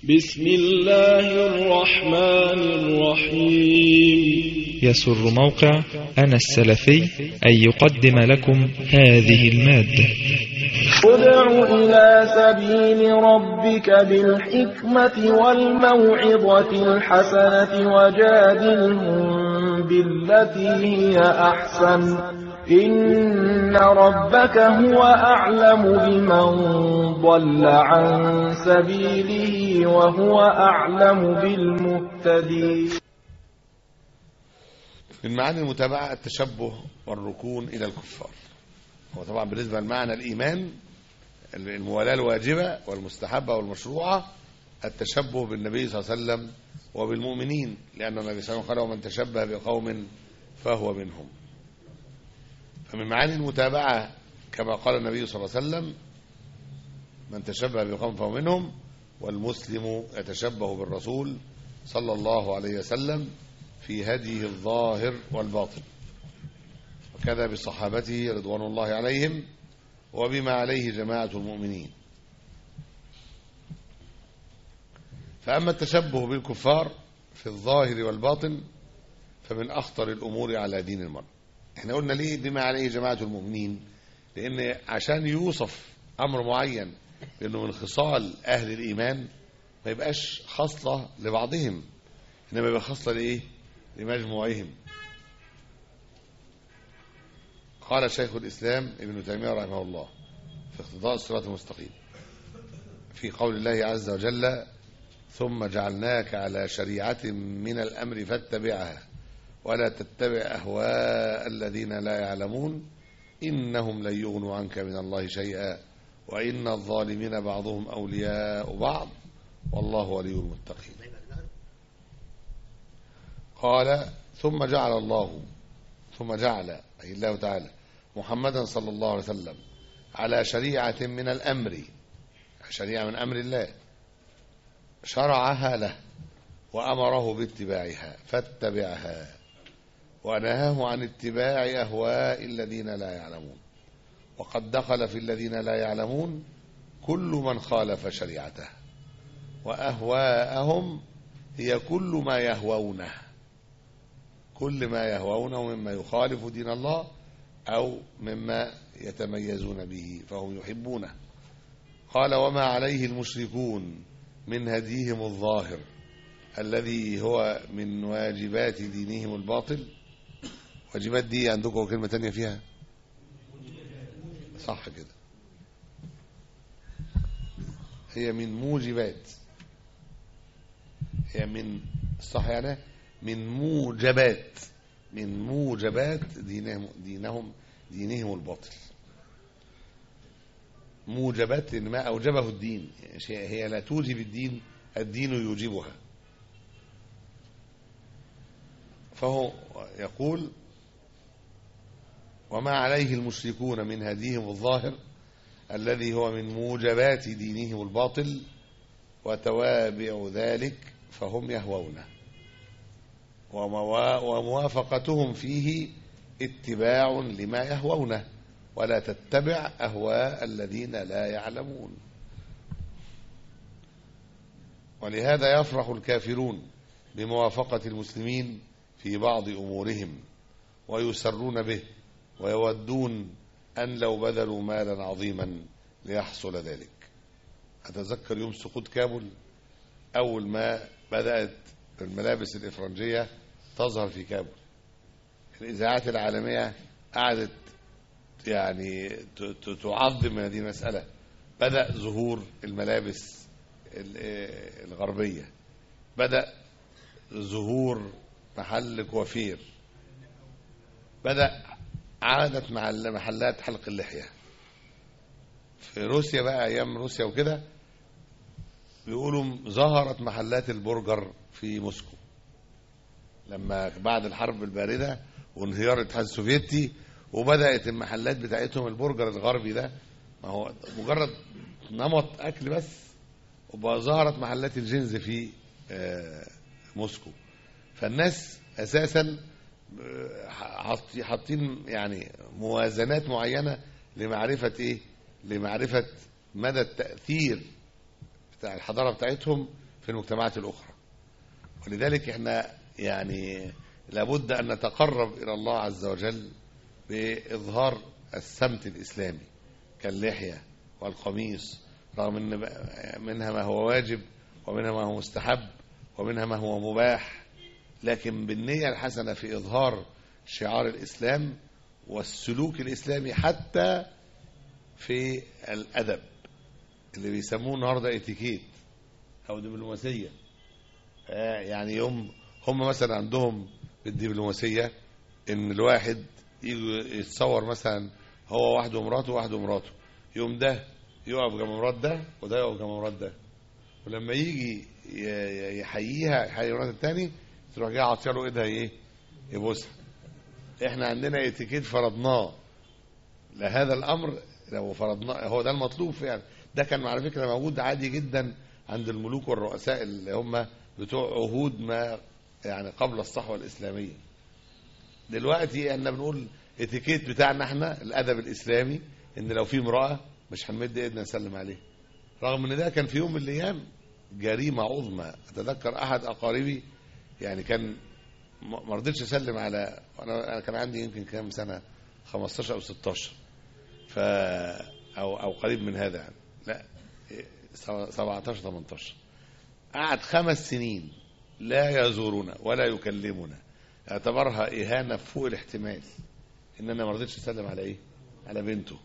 بسم الله الرحمن الرحيم يسر موقع أنا السلفي أن يقدم لكم هذه المادة ادع إلى سبيل ربك بالحكمة والموعظة الحسنة وجادلهم بالتي هي أحسن إن ربك هو أعلم بمن ضل عن سبيله وهو أعلم بالمهتدين من معاني المتابعة التشبه والركون إلى الكفار هو طبعا بالنسبة لمعنى الإيمان الموالاة الواجبة والمستحبة والمشروعة التشبه بالنبي صلى الله عليه وسلم وبالمؤمنين لأن النبي صلى الله عليه وسلم قال ومن تشبه بقوم فهو منهم فمن معاني المتابعة كما قال النبي صلى الله عليه وسلم من تشبه بقوم فهو منهم والمسلم يتشبه بالرسول صلى الله عليه وسلم في هديه الظاهر والباطن وكذا بصحابته رضوان الله عليهم وبما عليه جماعة المؤمنين فأما التشبه بالكفار في الظاهر والباطن فمن أخطر الأمور على دين المرء احنا قلنا ليه بما عليه جماعة المؤمنين لأن عشان يوصف أمر معين بأنه من خصال أهل الإيمان ما يبقاش خصلة لبعضهم إنما يبقى خصلة لإيه لمجموعهم قال شيخ الإسلام ابن تيمية رحمه الله في اقتضاء الصراط المستقيم في قول الله عز وجل ثم جعلناك على شريعة من الأمر فاتبعها ولا تتبع أهواء الذين لا يعلمون إنهم لن يغنوا عنك من الله شيئا وإن الظالمين بعضهم أولياء بعض والله ولي المتقين قال ثم جعل الله ثم جعل أي الله تعالى محمدا صلى الله عليه وسلم على شريعة من الأمر شريعة من أمر الله شرعها له وأمره باتباعها فاتبعها ونهاه عن اتباع أهواء الذين لا يعلمون وقد دخل في الذين لا يعلمون كل من خالف شريعته وأهواءهم هي كل ما يهوونه كل ما يهوونه مما يخالف دين الله أو مما يتميزون به فهم يحبونه قال وما عليه المشركون من هديهم الظاهر الذي هو من واجبات دينهم الباطل واجبات دي عندكم كلمة تانية فيها صح كده هي من موجبات هي من صح يعني من موجبات من موجبات دينهم دينهم دينهم الباطل موجبات ان ما اوجبه الدين يعني هي لا توجب الدين الدين يوجبها فهو يقول وما عليه المشركون من هديهم الظاهر الذي هو من موجبات دينهم الباطل وتوابع ذلك فهم يهوونه وموافقتهم فيه اتباع لما يهوونه ولا تتبع أهواء الذين لا يعلمون ولهذا يفرح الكافرون بموافقة المسلمين في بعض أمورهم ويسرون به ويودون أن لو بذلوا مالا عظيما ليحصل ذلك أتذكر يوم سقوط كابل أول ما بدأت الملابس الإفرنجية تظهر في كابل الإذاعات العالمية قعدت يعني تعظم من هذه المسألة بدأ ظهور الملابس الغربية بدأ ظهور محل كوافير بدأ عادت مع محلات حلق اللحية في روسيا بقى أيام روسيا وكده بيقولوا ظهرت محلات البرجر في موسكو لما بعد الحرب الباردة وانهيار الاتحاد السوفيتي وبدأت المحلات بتاعتهم البرجر الغربي ده ما هو مجرد نمط أكل بس وبقى ظهرت محلات الجنز في موسكو فالناس أساسا حاطين يعني موازنات معينة لمعرفة إيه لمعرفة مدى التأثير بتاع الحضارة بتاعتهم في المجتمعات الأخرى ولذلك احنا يعني لابد أن نتقرب إلى الله عز وجل بإظهار السمت الإسلامي كاللحية والقميص رغم أن منها ما هو واجب ومنها ما هو مستحب ومنها ما هو مباح لكن بالنية الحسنة في إظهار شعار الإسلام والسلوك الإسلامي حتى في الأدب اللي بيسموه النهاردة اتيكيت أو دبلوماسية آه يعني يوم هم مثلا عندهم بالدبلوماسية إن الواحد يجي يتصور مثلا هو وحده ومراته وحده ومراته يوم ده يقف جنب مرات ده وده يقف جنب مرات ده ولما يجي ي- يحييها يحيي مرات التاني تروح جاي عاطيه له ايدها ايه يبوسها احنا عندنا اتيكيت فرضناه لهذا الامر لو فرضناه هو ده المطلوب فعلا ده كان على فكره موجود عادي جدا عند الملوك والرؤساء اللي هم بتوع عهود ما يعني قبل الصحوه الاسلاميه دلوقتي احنا بنقول اتيكيت بتاعنا احنا الادب الاسلامي ان لو في امراه مش هنمد ايدنا نسلم عليها رغم ان ده كان في يوم من الايام جريمه عظمى اتذكر احد اقاربي يعني كان ما ما رضيتش اسلم على انا انا كان عندي يمكن كام سنه 15 او 16 ف او او قريب من هذا يعني لا إيه، 17 18 قعد خمس سنين لا يزورنا ولا يكلمنا اعتبرها اهانه فوق الاحتمال ان انا ما رضيتش اسلم على ايه على بنته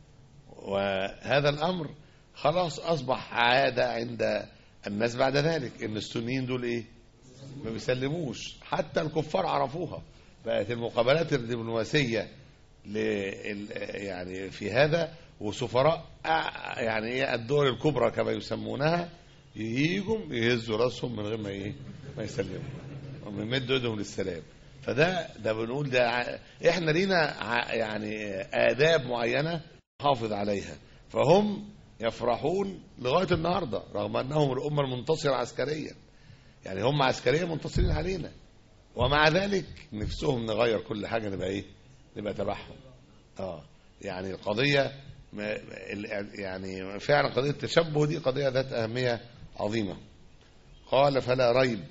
وهذا الامر خلاص اصبح عاده عند الناس بعد ذلك ان السنيين دول ايه ما بيسلموش حتى الكفار عرفوها بقت المقابلات الدبلوماسيه لل يعني في هذا وسفراء أع- يعني ايه الدول الكبرى كما يسمونها ييجوا يهزوا راسهم من غير ما ايه ما يسلموا ويمدوا ايدهم للسلام فده ده بنقول ده ع- احنا لينا ع- يعني آداب معينة حافظ عليها فهم يفرحون لغاية النهاردة رغم أنهم الأمة المنتصرة عسكريا يعني هم عسكريا منتصرين علينا ومع ذلك نفسهم نغير كل حاجة نبقى إيه نبقى تبعهم اه يعني القضية ما ال- يعني فعلا قضية التشبه دي قضية ذات أهمية عظيمة قال فلا ريب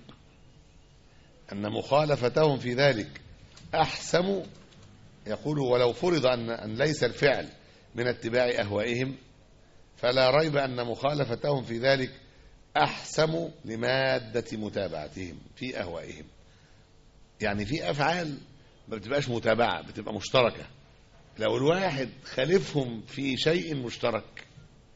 أن مخالفتهم في ذلك أحسم يقول ولو فرض أن, أن ليس الفعل من اتباع أهوائهم فلا ريب أن مخالفتهم في ذلك أحسم لمادة متابعتهم في أهوائهم يعني في أفعال ما بتبقاش متابعة بتبقى مشتركة لو الواحد خالفهم في شيء مشترك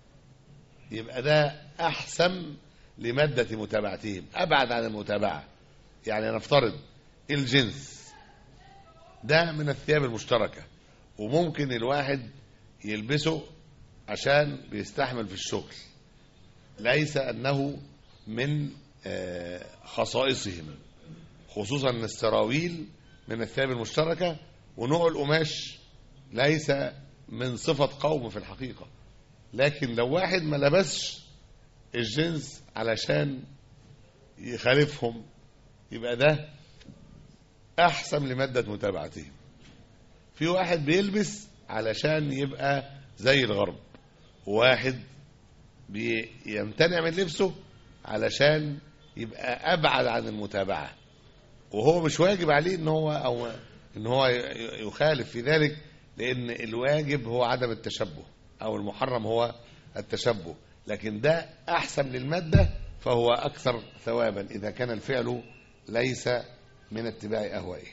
يبقى ده أحسن لمادة متابعتهم أبعد عن المتابعة يعني نفترض الجنس ده من الثياب المشتركة وممكن الواحد يلبسه عشان بيستحمل في الشغل ليس أنه من آه، خصائصهم خصوصا أن السراويل من الثياب المشتركة ونوع القماش ليس من صفة قوم في الحقيقة لكن لو واحد ما لبسش الجنس علشان يخالفهم يبقى ده أحسن لمادة متابعتهم في واحد بيلبس علشان يبقى زي الغرب وواحد بيمتنع من لبسه علشان يبقى أبعد عن المتابعة وهو مش واجب عليه ان هو او ان هو ي- يخالف في ذلك لان الواجب هو عدم التشبه او المحرم هو التشبه لكن ده احسن للماده فهو اكثر ثوابا اذا كان الفعل ليس من اتباع اهوائه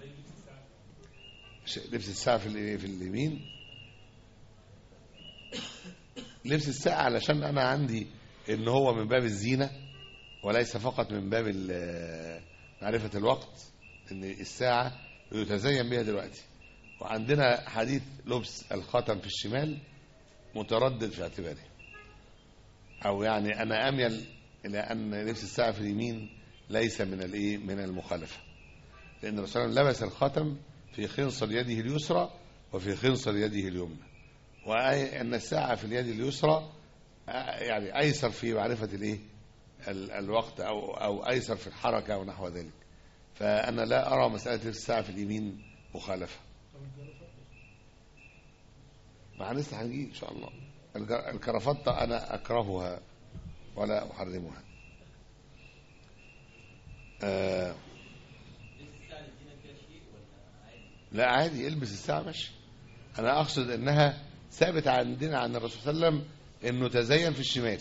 ش- لبس الساعه في ال- في اليمين لبس الساعه علشان انا عندي ان هو من باب الزينه وليس فقط من باب ال- معرفة الوقت ان الساعة يتزين بها دلوقتي وعندنا حديث لبس الخاتم في الشمال متردد في اعتباره او يعني انا اميل الى ان لبس الساعة في اليمين ليس من الايه من المخالفة لان الرسول صلى الله عليه وسلم لبس الخاتم في خنصر يده اليسرى وفي خنصر يده اليمنى وان الساعة في اليد اليسرى آه، يعني ايسر في معرفة الايه ال- الوقت او او ايسر في الحركه ونحو ذلك فانا لا ارى مساله لبس الساعه في اليمين مخالفه مع لسه هنجي ان شاء الله الج- الكرافته انا اكرهها ولا احرمها آه لا عادي البس الساعة ماشي أنا أقصد إنها ثابت عندنا عن الرسول صلى الله عليه وسلم إنه تزين في الشمال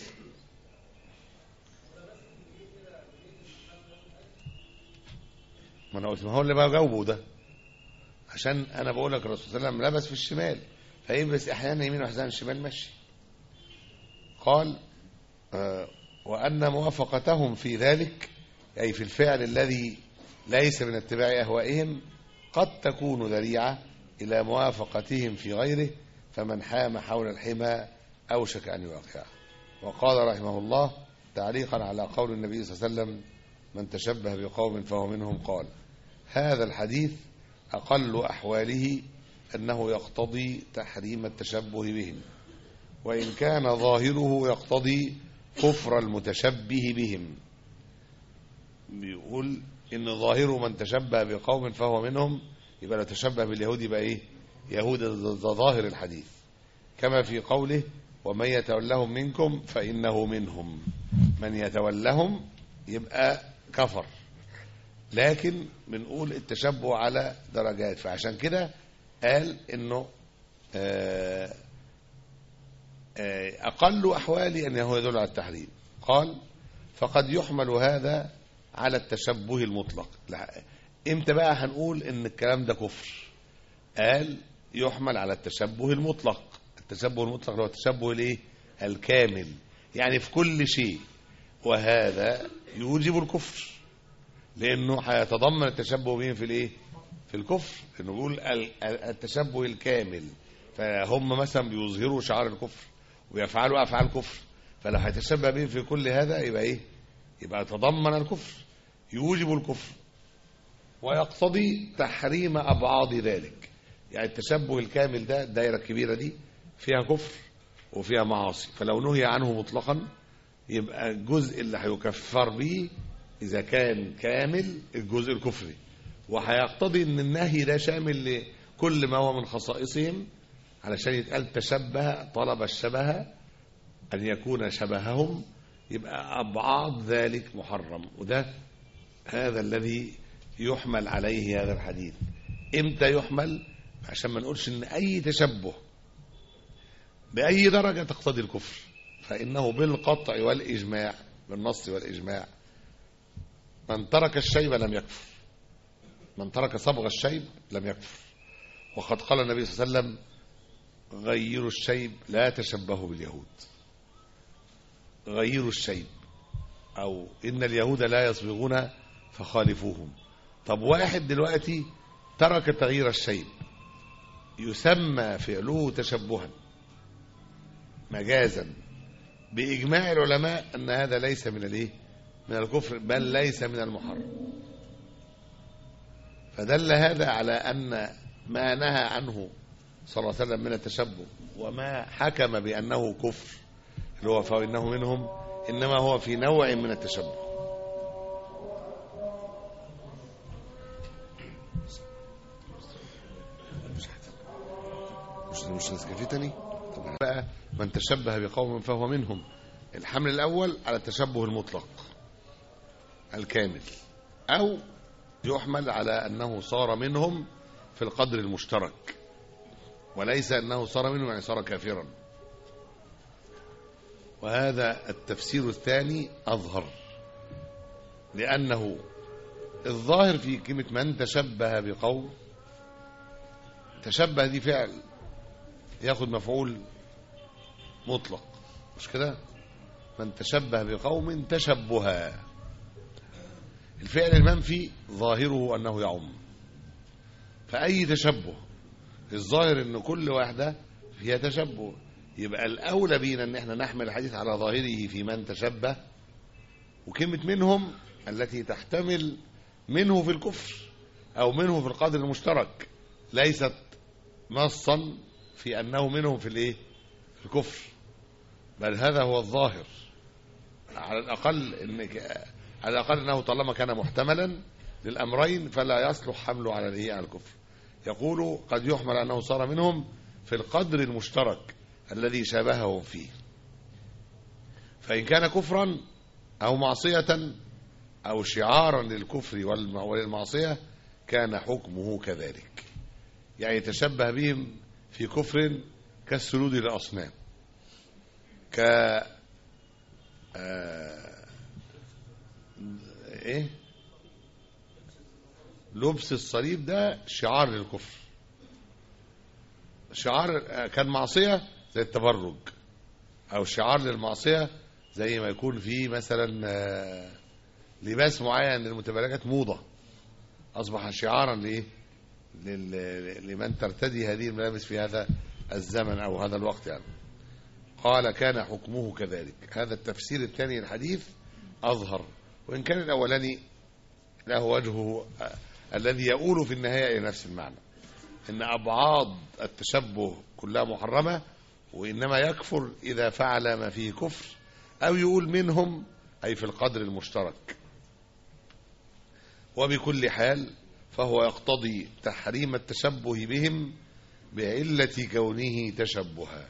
ما أنا قلت ما هو اللي بجاوبه ده عشان أنا بقول لك الرسول صلى الله عليه وسلم لبس في الشمال فيلبس أحيانا يمين وأحيانا شمال ماشي قال آه وأن موافقتهم في ذلك أي في الفعل الذي ليس من اتباع أهوائهم قد تكون ذريعة إلى موافقتهم في غيره فمن حام حول الحمى أوشك أن يوقع وقال رحمه الله تعليقا على قول النبي صلى الله عليه وسلم من تشبه بقوم فهو منهم قال هذا الحديث أقل أحواله أنه يقتضي تحريم التشبه بهم وإن كان ظاهره يقتضي كفر المتشبه بهم بيقول إن ظاهره من تشبه بقوم فهو منهم يبقى لو تشبه باليهود يبقى إيه يهود ده ظاهر الحديث كما في قوله ومن يتولهم منكم فإنه منهم من يتولهم يبقى كفر لكن بنقول التشبه على درجات فعشان كده قال انه آه أقل أحوالي أنه يدل على التحريم قال فقد يحمل هذا على التشبه المطلق لا. امتى بقى هنقول ان الكلام ده كفر قال يحمل على التشبه المطلق التشبه المطلق هو التشبه الايه الكامل يعني في كل شيء وهذا يوجب الكفر لانه هيتضمن التشبه بهم في الايه في الكفر لانه بيقول التشبه الكامل فهم مثلا بيظهروا شعار الكفر ويفعلوا افعال كفر فلو هيتشبه بهم في كل هذا يبقى ايه يبقى تضمن الكفر يوجب الكفر ويقتضي تحريم ابعاد ذلك يعني التشبه الكامل ده الدائره الكبيره دي فيها كفر وفيها معاصي فلو نهي عنه مطلقا يبقى الجزء اللي هيكفر به اذا كان كامل الجزء الكفري وهيقتضي ان النهي ده شامل لكل ما هو من خصائصهم علشان يتقال تشبه طلب الشبه أن يكون شبههم يبقى أبعاد ذلك محرم وده هذا الذي يحمل عليه هذا الحديث امتى يحمل عشان ما نقولش ان اي تشبه باي درجة تقتضي الكفر فانه بالقطع والاجماع بالنص والاجماع من ترك الشيب لم يكفر من ترك صبغ الشيب لم يكفر وقد قال النبي صلى الله عليه وسلم غيروا الشيب لا تشبهوا باليهود غيروا الشيب أو إن اليهود لا يصبغون فخالفوهم طب واحد دلوقتي ترك تغيير الشيب يسمى فعله تشبها مجازا بإجماع العلماء أن هذا ليس من الايه من الكفر بل ليس من المحرم فدل هذا على أن ما نهى عنه صلى الله عليه وسلم من التشبه وما حكم بأنه كفر اللي هو فإنه منهم إنما هو في نوع من التشبه مش مش نسكافيه تاني طب بقى من تشبه بقوم فهو منهم الحمل الأول على التشبه المطلق الكامل أو يحمل على أنه صار منهم في القدر المشترك وليس أنه صار منهم يعني صار كافرا وهذا التفسير الثاني أظهر لأنه الظاهر في كلمة من تشبه بقوم تشبه دي فعل ياخد مفعول مطلق مش كده من تشبه بقوم تشبها الفعل المنفي ظاهره أنه يعم فأي تشبه الظاهر أن كل واحدة فيها تشبه يبقى الأولى بينا أن احنا نحمل الحديث على ظاهره في من تشبه وكلمة منهم التي تحتمل منه في الكفر أو منه في القدر المشترك ليست نصا في أنه منهم في الإيه في الكفر بل هذا هو الظاهر على الأقل إنك على الأقل أنه طالما كان محتملا للأمرين فلا يصلح حمله على الإيه على الكفر يقول قد يحمل أنه صار منهم في القدر المشترك الذي شابهه فيه فإن كان كفرا أو معصية أو شعارا للكفر والم- وللمعصية كان حكمه كذلك يعني يتشبه بهم في كفر كالسجود للأصنام ك آه، ايه لبس الصليب ده شعار للكفر شعار آه، كان معصية زي التبرج او شعار للمعصية زي ما يكون في مثلا آه، لباس معين للمتبرجات موضة اصبح شعارا لايه لل- لمن ترتدي هذه الملابس في هذا الزمن او هذا الوقت يعني قال كان حكمه كذلك هذا التفسير الثاني للحديث أظهر وإن كان الأولاني له وجهه آه، الذي يؤول في النهاية إلى نفس المعنى إن أبعاد التشبه كلها محرمة وإنما يكفر إذا فعل ما فيه كفر أو يقول منهم أي في القدر المشترك وبكل حال فهو يقتضي تحريم التشبه بهم بعلة كونه تشبها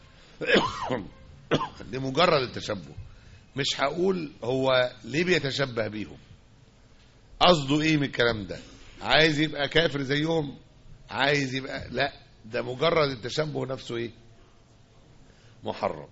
لمجرد التشبه مش هقول هو ليه بيتشبه بيهم قصده ايه من الكلام ده عايز يبقى كافر زيهم عايز يبقى لا ده مجرد التشبه نفسه ايه محرم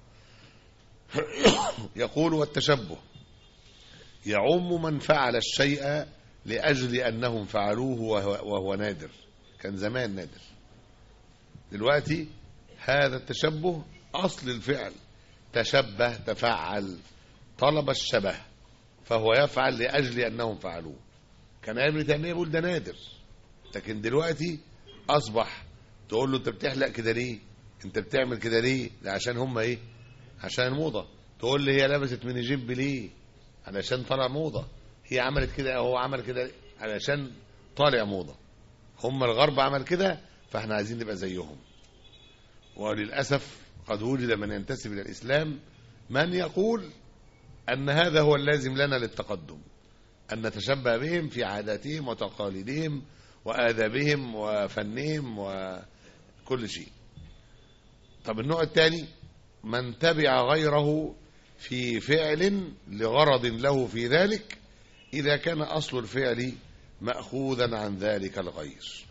يقول والتشبه يعم من فعل الشيء لأجل أنهم فعلوه وهو, وهو نادر كان زمان نادر دلوقتي هذا التشبه أصل الفعل تشبه تفعل طلب الشبه فهو يفعل لأجل أنهم فعلوه كان ابن تيمية يقول ده نادر لكن دلوقتي أصبح تقول له أنت بتحلق كده ليه أنت بتعمل كده ليه ده عشان هم إيه عشان الموضة تقول لي هي لبست من جيب ليه علشان طالع موضة هي عملت كده أو هو عمل كده علشان طالع موضة هم الغرب عمل كده فاحنا عايزين نبقى زيهم وللأسف قد وجد من ينتسب إلى الإسلام من يقول أن هذا هو اللازم لنا للتقدم أن نتشبه بهم في عاداتهم وتقاليدهم وآدابهم وفنهم وكل شيء طب النوع الثاني من تبع غيره في فعل لغرض له في ذلك إذا كان أصل الفعل مأخوذا عن ذلك الغير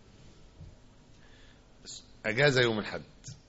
أجاز يوم الحد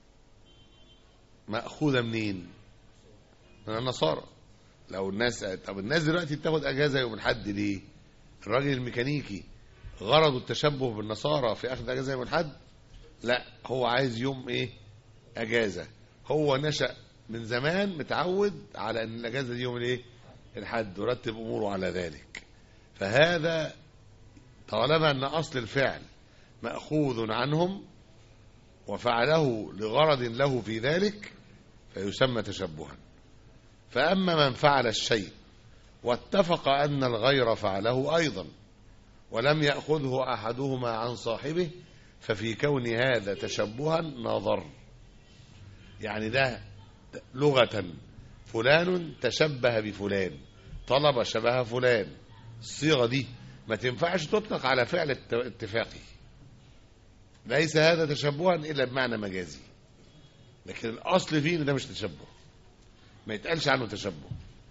مأخوذة منين من النصارى لو الناس طب الناس دلوقتي بتاخد أجازة يوم الحد ليه الراجل الميكانيكي غرضه التشبه بالنصارى في أخذ أجازة يوم الحد لا هو عايز يوم إيه أجازة هو نشأ من زمان متعود على أن الأجازة دي يوم الإيه الحد ورتب أموره على ذلك فهذا طالما أن أصل الفعل مأخوذ عنهم وفعله لغرض له في ذلك فيسمى تشبها فأما من فعل الشيء واتفق أن الغير فعله أيضا ولم يأخذه أحدهما عن صاحبه ففي كون هذا تشبها نظر يعني ده لغة فلان تشبه بفلان طلب شبه فلان الصيغة دي ما تنفعش تطلق على فعل اتفاقي ليس هذا تشبها إلا بمعنى مجازي لكن الأصل فيه إن ده مش تشبه ما يتقالش عنه تشبه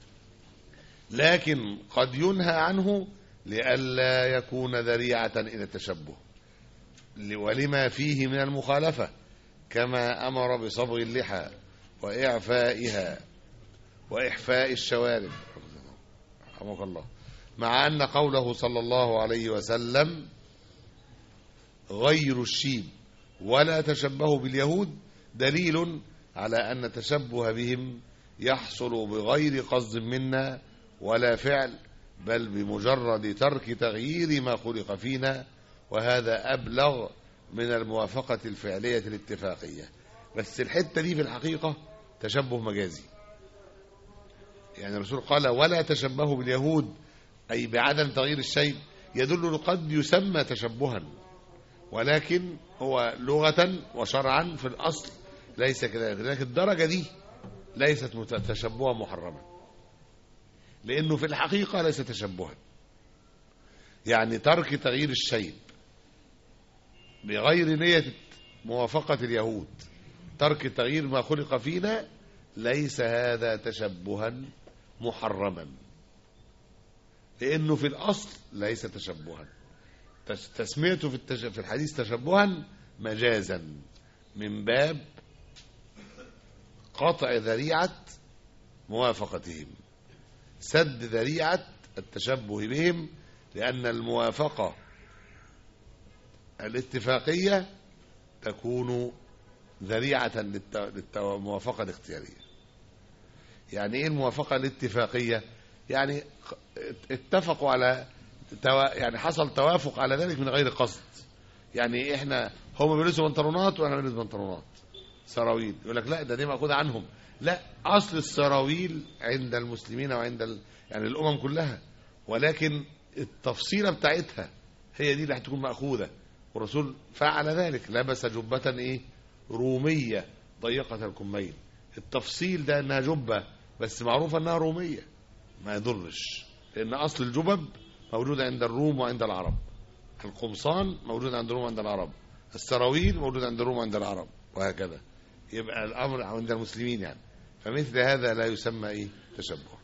لكن قد ينهى عنه لئلا يكون ذريعة إلى التشبه ولما فيه من المخالفة كما أمر بصبغ اللحى وإعفائها وإحفاء الشوارب رحمك الله مع أن قوله صلى الله عليه وسلم غير الشيب ولا تشبهوا باليهود دليل على أن التشبه بهم يحصل بغير قصد منا ولا فعل بل بمجرد ترك تغيير ما خلق فينا وهذا أبلغ من الموافقة الفعلية الاتفاقية بس الحتة دي في الحقيقة تشبه مجازي يعني الرسول قال ولا تشبهوا باليهود أي بعدم تغيير الشيء يدل قد يسمى تشبها ولكن هو لغة وشرعا في الأصل ليس كذلك لكن الدرجة دي ليست تشبها محرما لأنه في الحقيقة ليس تشبها يعني ترك تغيير الشيء بغير نية موافقة اليهود ترك تغيير ما خلق فينا ليس هذا تشبها محرما لأنه في الأصل ليس تشبها تس- تسميته في التش... في الحديث تشبها مجازا من باب قطع ذريعة موافقتهم سد ذريعة التشبه بهم لأن الموافقة الاتفاقية تكون ذريعة للت- للموافقة الاختيارية يعني ايه الموافقة الاتفاقية يعني اتفقوا على توا- يعني حصل توافق على ذلك من غير قصد يعني احنا هم بيلبسوا بنطلونات واحنا بنلبس بنطلونات سراويل يقول لك لا ده دي مأخوذة عنهم لا اصل السراويل عند المسلمين وعند ال... يعني الامم كلها ولكن التفصيلة بتاعتها هي دي اللي هتكون مأخوذة والرسول فعل ذلك لبس جبة ايه رومية ضيقة الكمين التفصيل ده انها جبة بس معروفة انها رومية ما يضرش لان اصل الجبب موجودة عند الروم وعند العرب القمصان موجود عند الروم وعند العرب السراويل موجود عند الروم وعند العرب وهكذا يبقى الامر عند المسلمين يعني فمثل هذا لا يسمى ايه تشبه